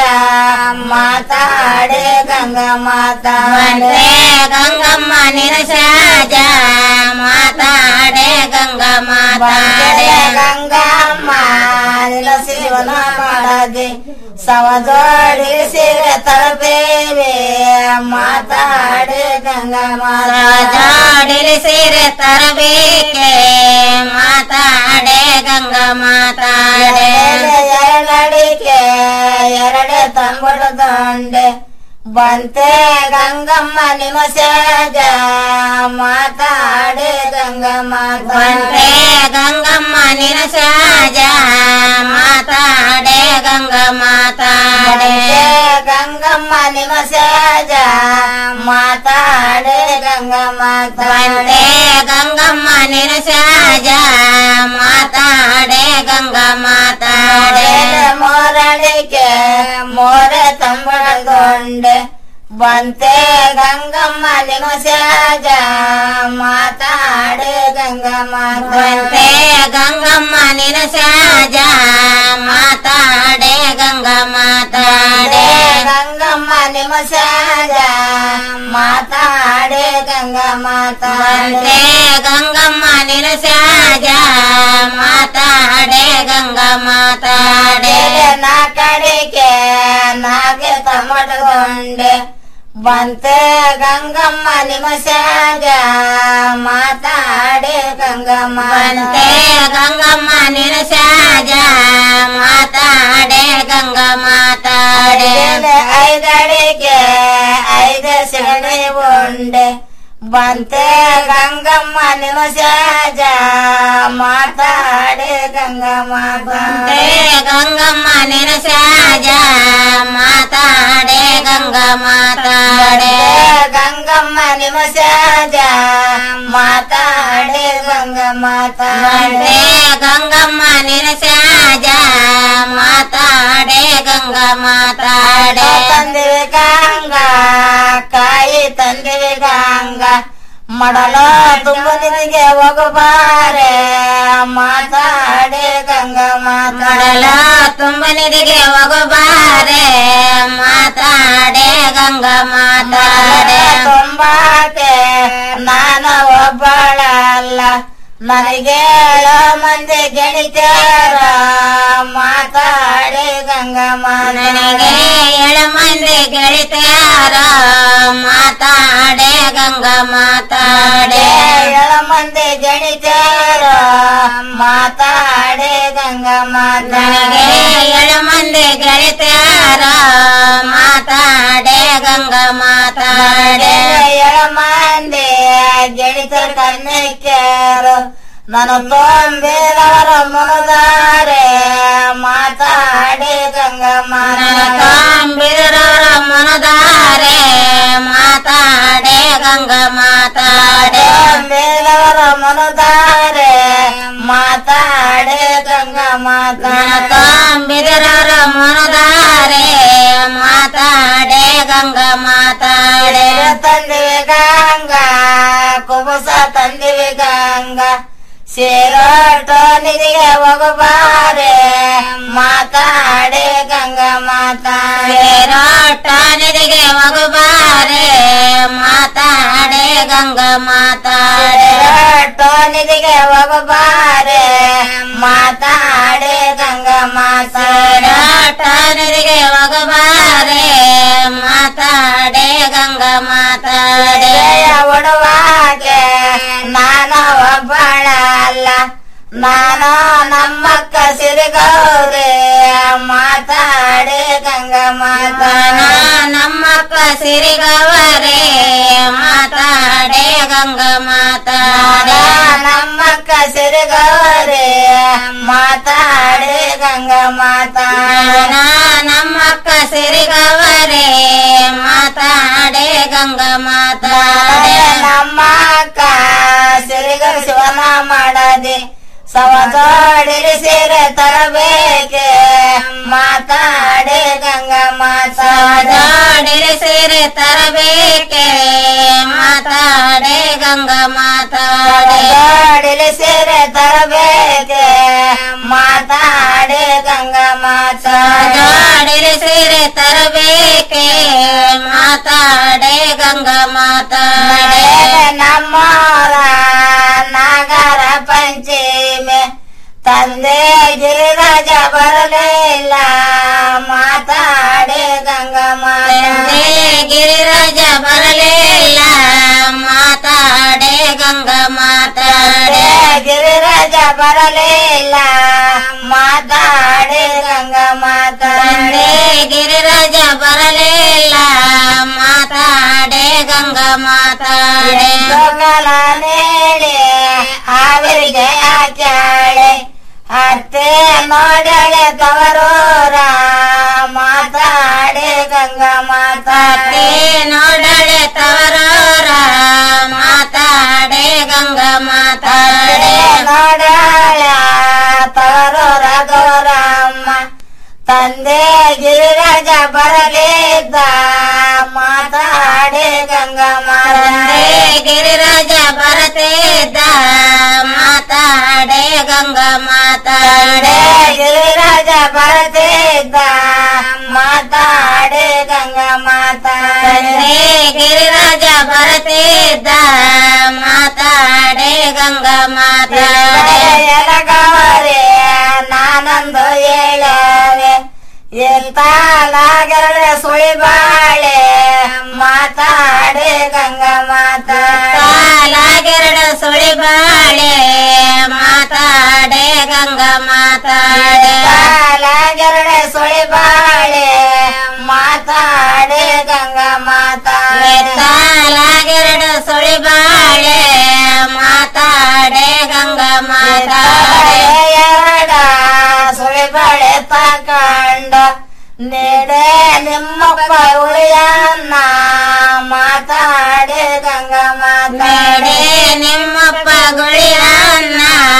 ಮಾತಾಡೆ ಗಂಗಾ ಮಾತಾ ಬಂದೆ ಗಂಗಮ್ಮ ನಿನ ಸಾಜ ಮಾತಾಡೆ ಗಂಗಾ ಮಾತಾಡೆ ಗಂಗಮ್ಮ ನಿನ್ನ ಶಿವನ ಮಾಡದೆ ಸವಜೋಡಿ ಸೀರೆ ತರಬೇವೆ ಮಾತಾಡೆ ಗಂಗಾ ಮಾತಾ ಜೋಡಿಲಿ ಸೀರೆ ತರಬೇಕೆ ಮಾತಾಡೆ ಗಂಗಾ ಮಾತಾಡೆ ಎರಡಡಿಕೆ ಎರಡೆ ತಂಬುಡು ದಂಡೆ ಬಂತೆ ಗಂಗಮ್ಮ ನಿಮ್ಮ ಸೇಜ ಮಾತಾಡೆ ಗಂಗಾ ಮಾತಾ ಬಂತೆ ಗಂಗಮ್ಮ ನಿನ ಸಾಜ ಮಾತಾಡೆ ಗಂಗಾ ಮಾತಾಡೆ ಗಂಗಮ್ಮ ನಿಮ್ಮ ಸಾಜ ಮಾತಾಡೆ ಗಂಗಾ ಮಾತಾ ಬಂತೆ ಗಂಗಮ್ಮ ನಿನ ಸಾಜ ಮಾತಾಡೆ ಗಂಗಾ ಮಾತಾಡೆ ಮೋರಡಿಕೆ ಮೋರೆ ತಂಬಳಗೊಂಡೆ ಬಂತೆ ಗಂಗಮ್ಮ ನಿಮ್ಮ ಸಾಜ ಮಾತಾಡೆ ಗಂಗಾ ಮಾತಾ ಬಂತೆ ಗಂಗಮ್ಮ ನಿನ ಸಾಜ ಮಾತಾಡೆ ಗಂಗಾ ಮಾತಾಡೆ ಗಂಗಮ್ಮ ನಿಮ್ಮ ಸಾಜ ಮಾತಾಡೆ ಗಂಗಾ ಮಾತಾಡೆ ಗಂಗಮ್ಮ ನಿನ ಸಾಜ ಮಾತಾಡೆ ಗಂಗಾ ಮಾತಾಡೆ ನಾ ಕಡೆಗೆ ನಾಗೆ ತಮಟಗೊಂಡೆ ಬಂತೆ ಗಂಗಮ್ಮ ನಿಮ್ಮ ಸಾಗ ಮಾತಾಡೆ ಗಂಗಮ್ಮ ಬಂತೆ ಗಂಗಮ್ಮ ನಿನ ಸಾಗ ಮಾತಾಡೆ ಗಂಗಾ ಮಾತಾಡೆ ಐದಡಿಗೆ ಐದ ಸೆಡೆ ಉಂಡೆ ಬಂತೆ ಗಂಗಮ್ಮ ನಿಮ್ಮ ಸಾಜ ಮಾತಾಡೆ ಗಂಗಮ್ಮ ಬಂತೆ ಗಂಗಮ್ಮ ನಿನ ಸಾಜ ಮಾತಾಡೆ ಗಂಗಾ ಮಾತಾಡೆ ಗಂಗಮ್ಮ ನಿಮ್ಮ ಸಾಜ ಮಾತಾಡೆ ಗಂಗಾ ಮಾತಾಡೆ ಗಂಗಮ್ಮ ನಿನ ಸಾಜ ಮಾತಾಡೆ ಗಂಗಾ ಮಾತಾಡೆ ತಂದಿವೆ ಗಂಗಾ ಕಾಯಿ ತಂದಿವೆ ಗಂಗಾ ಮಡಲ ತುಂಬ ನಿನಗೆ ಹೋಗಬಾರೆ ಮಾತಾಡೆ ಗಂಗಾ ಮಾತಾಡಲ ತುಂಬ ನಿನಗೆ ಹೋಗಬಾರೆ ಮಾತಾಡೆ ಗಂಗಾ ಮಾತಾಡೆ ತುಂಬಾಕೆ ನಾನು ಒಬ್ಬಳಲ್ಲ ನನಗೆ ಏಳು ಮಂದಿ ಗೆಣಿತಾರ ಮಾತಾಡೆ ಗಂಗಾ ನನಗೆ ಏಳು ಮಂದಿ ಗೆಳಿತಾರ ಮಾತಾಡೆ ಗಂಗಾ ಮಾತಾಡೆ ಏಳು ಮಂದಿ ಗೆಣಿತಾರ ಮಾತಾಡೆ ಗಂಗಾ ಮಾತಾಡೆ ಏಳು ಮಂದಿ ಗೆಳಿತಾರ ಮಾತಾಡೆ ಗಂಗಾ ಮಾತಾಡೆ ಏಳು ಮಂದಿ ಗೆಳಿತರ ಕನ್ನಿಕ್ಯಾರು ನಾನು ತೊಂಬಿದವರ ಮುನದಾರೆ ಮಾತಾಡೆ ಗಂಗಾ ತೊಂಬಿದವರ ಮುನದಾರೆ ಮಾತಾಡೆ ಗಂಗಾ ಮಾತಾಡೆ ತೊಂಬಿದವರ ಮುನದಾರೆ ಮಾತಾಡೆ ಗಂಗಾ ಮಾತಾಡ ತೊಂಬಿದವರ ಮುನದಾರೆ ಮಾತಾಡೆ ಗಂಗಾ ಮಾತಾಡೆ ತಂದಿವೆ ಗಂಗಾ ಕುಬುಸ ತಂದಿವೆ ಗಂಗಾ ಸೇರೋಟೋನಿಗೆ ಹೋಗಬಾರೆ ಮಾತಾಡೆ ಗಂಗಾ ಮಾತಾಡೆ ಸೇರೋಟೋನಿಗೆ ಹೋಗಬಾರೆ ಮಾತಾಡೆ ಗಂಗಾ ಮಾತಾಡೆ ಟೋನಿಗೆ ಹೋಗಬಾರೆ ಮಾತಾಡೆ ಗಂಗಾ ಮಾತಾಡೆ ಟೋನಿಗೆ ಹೋಗಬಾರೆ ಮಾತಾಡೆ ಗಂಗಾ ಮಾತಾಡೆ ಒಡವಾಗೆ ನಾನು ಒಬ್ಬಳಲ್ಲ ನಾನು ನಮ್ಮಕ್ಕ ಸಿರಿಗೌರಿ ಮಾತಾಡೆ ಗಂಗಾ ಮಾತಾಡ ನಮ್ಮಕ್ಕ ಸಿರಿಗವರೇ ಮಾತಾಡೆ ಗಂಗಾ ಮಾತಾಡ ನಮ್ಮಕ್ಕ ಸಿರಿಗೌರಿ ಮಾತಾಡೆ ಗಂಗಾ ಮಾತಾಡ ನಮ್ಮಕ್ಕ ಸಿರಿಗವರೇ ಮಾತಾಡೆ ಗಂಗಾ ಮಾತಾಡೆ ನಮ್ಮಕ್ಕ ಸಿರಿಗ ಶಿವನ ಮಾಡದೆ ಸವಜೋಡಿರಿ ಸೀರೆ ತರಬೇಕೆ ಮಾತಾಡೆ ಗಂಗಾ ಮಾತಾಡಿರಿ ಸೀರೆ ತರಬೇಕೆ ಮಾತಾಡೆ ಗಂಗಾ ಮಾತಾಡೆ ಜೋಡಿರಿ ಸೀರೆ ತರಬೇಕೆ ಮಾತಾಡೆ ಗಂಗಾ ಮಾತಾಡಿರಿ ಸೀರೆ ತರಬೇಕೆ ಮಾತಾಡೆ ಗಂಗಾ ಮಾತಾಡೆ ನಮ್ಮರ ನಾಗರ ಪಂಚಮಿ ತಂದೆ ಗಿರಿರಾಜ ಬರಲಿಲ್ಲ ಮಾತಾಡೆ ಗಂಗಾ ತಂದೆ ಗಿರಿರಾಜ ಬರಲಿಲ್ಲ ಮಾತಾಡೆ ಗಂಗಾ ಮಾತಾಡೆ ಗಿರಿರಾಜ ಬರಲಿಲ್ಲ ಮಾತಾಡೆ ಗಂಗಾ ಮಾತಾಡೆ ಗಿರಿರಾಜ ಬರಲಿಲ್ಲ ಮಾತಾಡೆ ಗಂಗಾ ಮಾತಾಡೆ ಸೊಗಲ ನೇಳೆ ಹಾವಿಗೆ ಹಾಕ್ಯಾಳೆ ಅತ್ತೆ ನೋಡಳೆ ತವರೋರ ಮಾತಾಡೆ ಗಂಗಾ ಮಾತಾಡೆ ನೋಡಳೆ ತವರೋರ ಮಾತಾಡೆ ಗಂಗಾ ಮಾತಾಡೆ ನೋಡಳ ತವರೋರ ಗೌರಮ್ಮ ತಂದೆ ಗಿರಿರಾಜ ಬರಲಿದ್ದ ಮಾತಾಡೆ ಗಂಗಾ ಮಾತಾಡೆ ಗಿರಿರಾಜ ಬರತಿದ್ದ ಮಾತಾಡೆ ಗಂಗಾ ಮಾತಾಡೆ ಗಿರಿರಾಜ ಬರತಿದ್ದ ಮಾತಾಡೆ ಗಂಗಾ ಮಾತಾಡೆ ಗಿರಿರಾಜ ಬರತಿದ್ದ ಮಾತಾಡೆ ಗಂಗಾ ಮಾತಾಡೆ ಎಲಗವರೆ ನಾನೊಂದು ಹೇಳವೆ ಎಂತಾಲಾಗರೆ ಸುಳಿಬಾಳೆ ಮಾತಾಡೆ ಗಂಗಾ ಮಾತಾಲಾಗೆರಡು ಸುಳಿಬಾಳೆ ಮಾತಾಡೆ ಗಂಗಾ ಮಾತಾಡೆ ಲಾಗೆರಡು ಸುಳಿಬಾಳೆ ಮಾತಾಡೆ ಗಂಗಾ ಮಾತಾಡೆ ಲಾಗೆರಡು ಸುಳಿಬಾಳೆ ಮಾತಾಡೆ ಗಂಗಾ ಮಾತಾಡೆ ಎರಡ ಸುಳಿಬಾಳೆ ತಕಂಡ ನೆಡೆ ನಿಮ್ಮಪ್ಪ ಉಳಿಯನ್ನ ಮಾತಾಡೆ ಗಂಗಾ ಮಾತಾಡೆ ನಿಮ್ಮಪ್ಪ ಗುಳಿಯನ್ನ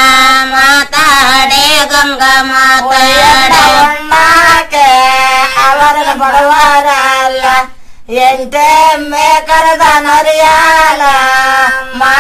ಮಾತಾಡೆ ಗಂಗಾ ಮಾತಾಡೆ ಉಣ್ಣಾಕೆ ಅವರ ಬಡವರಲ್ಲ ಎಂಟೆ ಮೇ ಕರೆದ ನರಿಯಾಲ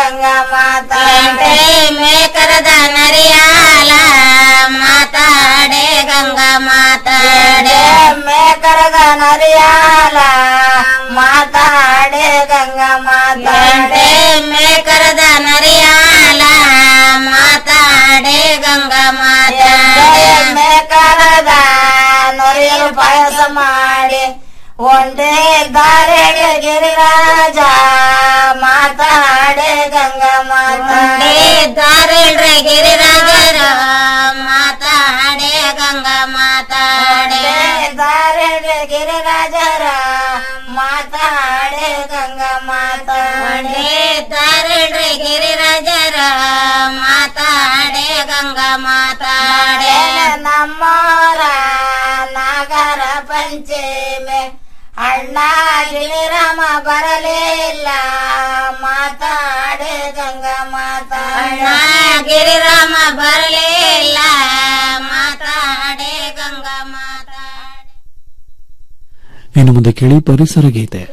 ಗಂಗಾ ಮಾತಾ ಮೇಕರದ ನರಿಯಾಲ ಮಾತಾಡೆ ಗಂಗಾ ಮಾತಾಡೆ ಮೇಕರದ ನರಿಯಾಲ ಮಾತಾಡೆ ಗಂಗಾ ಮಾತಾಡೆ ಮೇಕರದ ನರಿಯಾಲ ಮಾತಾಡೆ ಗಂಗಾ ಮಾತಾಡೆ ಮೇಕರದ ನೊರೆಯಲು ಪಾಯಸ ಮಾಡಿ ಒಂದೇ ದಾರೆಗೆ ಗಿರಿರಾಜ ಮಾತಾಡೆ ಗಂಗಾ ಮಾತಾಡೆ ದಾರೆಳ್ರೆ ಗಿರಿರಾಜರ ಮಾತಾಡೆ ಗಂಗಾ ಮಾತಾಡೆ ದಾರೆಳ್ರೆ ಗಿರಿರಾಜರ ಮಾತಾಡೆ ಗಂಗಾ ಮಾತಾಡೆ ದಾರೆಳ್ರೆ ಗಿರಿರಾಜರ ಮಾತಾಡೆ ಗಂಗಾ ಮಾತಾಡೆ ನಮ್ಮರ ನಾಗರ ಪಂಚಮಿ ಅಣ್ಣ ಗಿರಿರಾಮ ಬರಲಿಲ್ಲ ಮಾತಾಡೆ ಗಂಗಾ ಮಾತಾಡ ಗಿರಿರಾಮ ಬರಲಿಲ್ಲ ಮಾತಾಡೆ ಗಂಗಾ ಮಾತಾಡೆ ಇನ್ನು ಮುಂದೆ ಕೇಳಿ ಪರಿಸರ ಗೀತೆ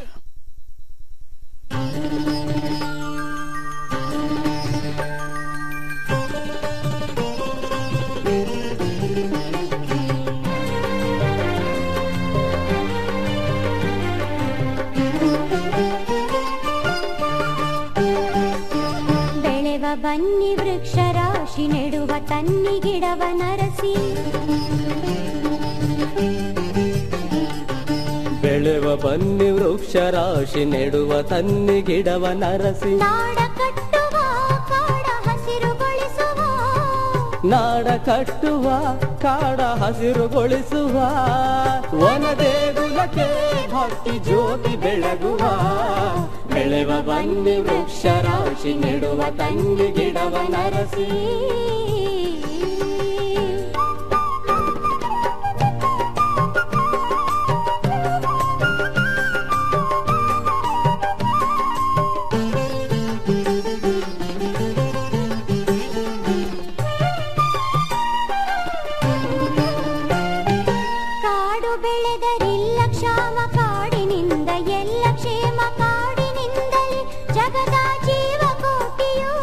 ಬೆಳೆವ ಬನ್ನಿ ವೃಕ್ಷ ರಾಶಿ ನೆಡುವ ತನ್ನಿ ಗಿಡವ ನರಸಿ ಬೆಳೆವ ಬನ್ನಿ ವೃಕ್ಷ ರಾಶಿ ನೆಡುವ ತನ್ನಿ ಗಿಡವ ನರಸಿ ನಾಡ ಕಟ್ಟುವ ಕಾಡ ಹಸಿರುಗೊಳಿಸುವ ನಾಡ ಕಟ್ಟುವ ಕಾಡ ಹಸಿರುಗೊಳಿಸುವ ವನ ದೇಗುಲಕ್ಕೆ ಭಕ್ತಿ ಜ್ಯೋತಿ ಬೆಳಗುವ ಬೆಳೆವ ಬನ್ನಿ ವೃಕ್ಷ ರಾಶಿ ನೆಡುವ ತನ್ನಿ ಗಿಡವ ನರಸಿ ಕಾಡು ಬೆಳೆದರಿಲ್ಲ ಕ್ಷಾಮ ಕಾಡಿನಿಂದ ಎಲ್ಲ ಕ್ಷೇಮ ಕಾಡಿನಿಂದಲೇ ಜಗದ ಜೀವ ಕೋಟಿಯು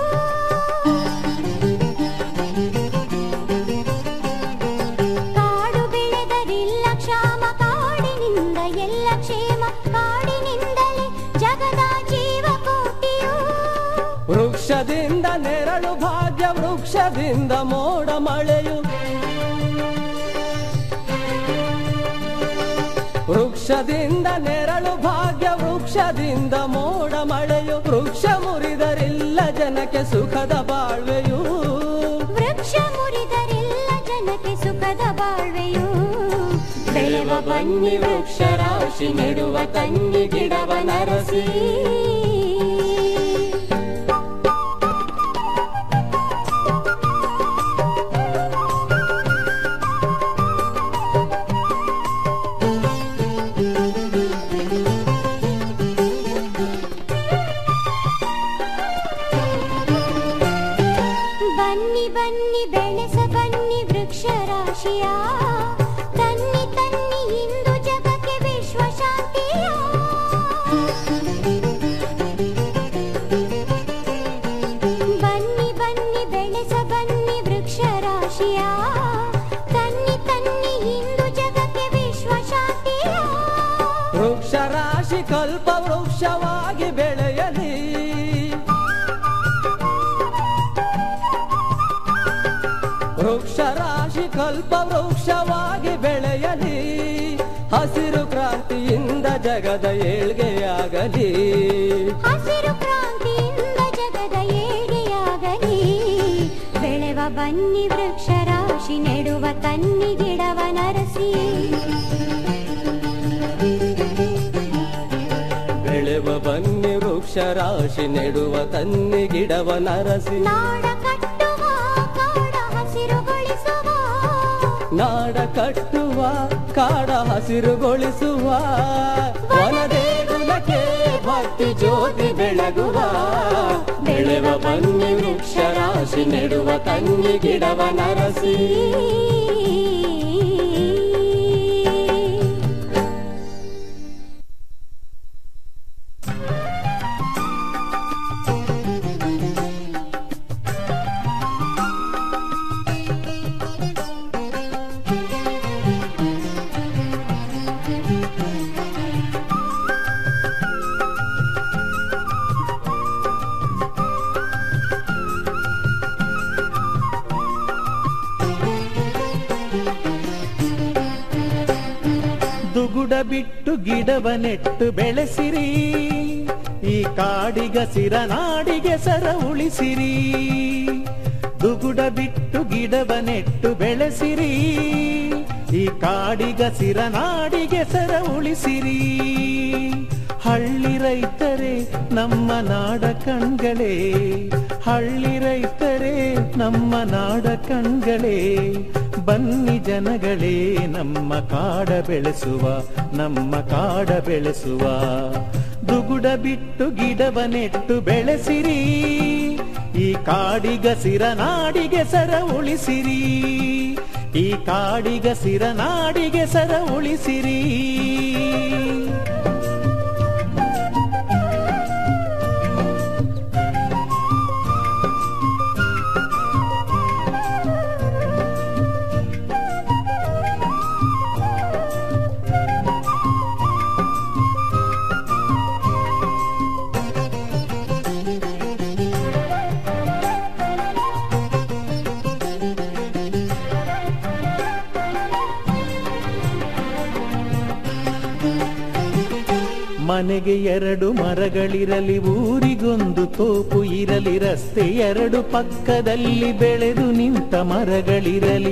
ಕಾಡು ಬೆಳೆದರಿಲ್ಲ ಕ್ಷಾಮ ಕಾಡಿನಿಂದ ಎಲ್ಲ ಕ್ಷೇಮ ಕಾಡಿನಿಂದಲೇ ಜಗದ ಜೀವ ಕೋಟಿಯು ವೃಕ್ಷದಿಂದ ನೆರಳು ಭಾಗ್ಯ ವೃಕ್ಷದಿಂದ ಮೋಡ ಮಳೆಯು ವೃಕ್ಷದಿಂದ ನೆರಳು ಭಾಗ್ಯ ವೃಕ್ಷದಿಂದ ಮೋಡ ಮಳೆಯು ವೃಕ್ಷ ಮುರಿದರಿಲ್ಲ ಜನಕ್ಕೆ ಸುಖದ ಬಾಳ್ವೆಯು ವೃಕ್ಷ ಮುರಿದರೆಲ್ಲ ಜನಕ್ಕೆ ಸುಖದ ಬಾಳ್ವೆಯು ಬೆಳೆವ ಬನ್ನಿ ವೃಕ್ಷ ರಾಶಿ ನೆಡುವ ತಂಗಿ ಗಿಡವ ನರಸಿ ಬನ್ನಿ ಬನ್ನಿ ಬೆಳೆಸ ಬನ್ನಿ ವೃಕ್ಷ ರಾಶಿಯ ತನ್ನಿ ತನ್ನಿ ಇಂದು ಜಗಕ್ಕೆ ವಿಶ್ವ ಶಾಂತಿಯ ಬನ್ನಿ ಬನ್ನಿ ಬೆಳೆಸ ಬನ್ನಿ ವೃಕ್ಷ ರಾಶಿಯ ತನ್ನಿ ತನ್ನಿ ಇಂದು ಜಗಕ್ಕೆ ವಿಶ್ವ ಶಾಂತಿಯ ವೃಕ್ಷ ರಾಶಿ ಕಲ್ಪ ವೃಕ್ಷವಾಗಿ ಬೆಳೆಯಲಿ ವೃಕ್ಷ ರಾಶಿ ಕಲ್ಪ ವೃಕ್ಷವಾಗಿ ಬೆಳೆಯಲಿ ಹಸಿರು ಕ್ರಾಂತಿಯಿಂದ ಜಗದ ಏಳ್ಗೆಯಾಗಲಿ ಹಸಿರು ಕ್ರಾಂತಿಯಿಂದ ಜಗದ ಏಳಿಗೆಯಾಗಲಿ ಬೆಳೆವ ಬನ್ನಿ ವೃಕ್ಷ ರಾಶಿ ನೆಡುವ ತನ್ನಿ ಗಿಡವ ನರಸಿ ಬೆಳೆವ ಬನ್ನಿ ವೃಕ್ಷ ರಾಶಿ ನೆಡುವ ತನ್ನಿ ಗಿಡವ ನರಸಿ ನಾಡ ಕಟ್ಟುವ ಕಾಡ ಹಸಿರುಗೊಳಿಸುವ ನಾಡ ಕಟ್ಟುವ ಕಾಡ ಹಸಿರುಗೊಳಿಸುವ ವನದೇಗುಲಕ್ಕೆ ಭಕ್ತಿ ಜ್ಯೋತಿ ಬೆಳಗುವ ಬೆಳೆವ ಬನ್ನಿ ವೃಕ್ಷ ರಾಶಿ ನೆಡುವ ತನ್ನಿ ಗಿಡವ ನರಸಿ ಬಿಟ್ಟು ಗಿಡವ ನೆಟ್ಟು ಬೆಳೆಸಿರಿ ಈ ಕಾಡಿಗ ಸಿರ ನಾಡಿಗೆ ಸರ ಉಳಿಸಿರಿ ದುಗುಡ ಬಿಟ್ಟು ಗಿಡವ ನೆಟ್ಟು ಬೆಳೆಸಿರಿ ಈ ಕಾಡಿಗ ಸಿರ ನಾಡಿಗೆ ಸರ ಉಳಿಸಿರಿ ಹಳ್ಳಿ ರೈತರೇ ನಮ್ಮ ನಾಡ ಕಣ್ಗಳೇ ಹಳ್ಳಿ ರೈತರೇ ನಮ್ಮ ನಾಡ ಕಣ್ಗಳೇ ಬನ್ನಿ ಜನಗಳೇ ನಮ್ಮ ಕಾಡ ಬೆಳೆಸುವ ನಮ್ಮ ಕಾಡ ಬೆಳೆಸುವ ದುಗುಡ ಬಿಟ್ಟು ಗಿಡವ ನೆಟ್ಟು ಬೆಳೆಸಿರಿ ಈ ಕಾಡಿಗ ಸಿರ ನಾಡಿಗೆ ಸರ ಉಳಿಸಿರಿ ಈ ಕಾಡಿಗ ಸಿರ ನಾಡಿಗೆ ಸರ ಉಳಿಸಿರಿ ಮನೆಗೆ ಎರಡು ಮರಗಳಿರಲಿ ಊರಿಗೊಂದು ತೋಪು ಇರಲಿ ರಸ್ತೆ ಎರಡು ಪಕ್ಕದಲ್ಲಿ ಬೆಳೆದು ನಿಂತ ಮರಗಳಿರಲಿ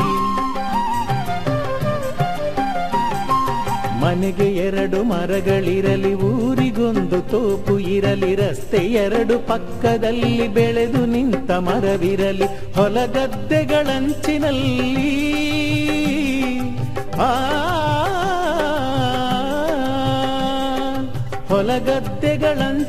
ಮನೆಗೆ ಎರಡು ಮರಗಳಿರಲಿ ಊರಿಗೊಂದು ತೋಪು ಇರಲಿ ರಸ್ತೆ ಎರಡು ಪಕ್ಕದಲ್ಲಿ ಬೆಳೆದು ನಿಂತ ಮರವಿರಲಿ ಹೊಲಗದ್ದೆಗಳಂಚಿನಲ್ಲಿ ಆ ಹೊಲಗದ್ದೆಗಳಂಚ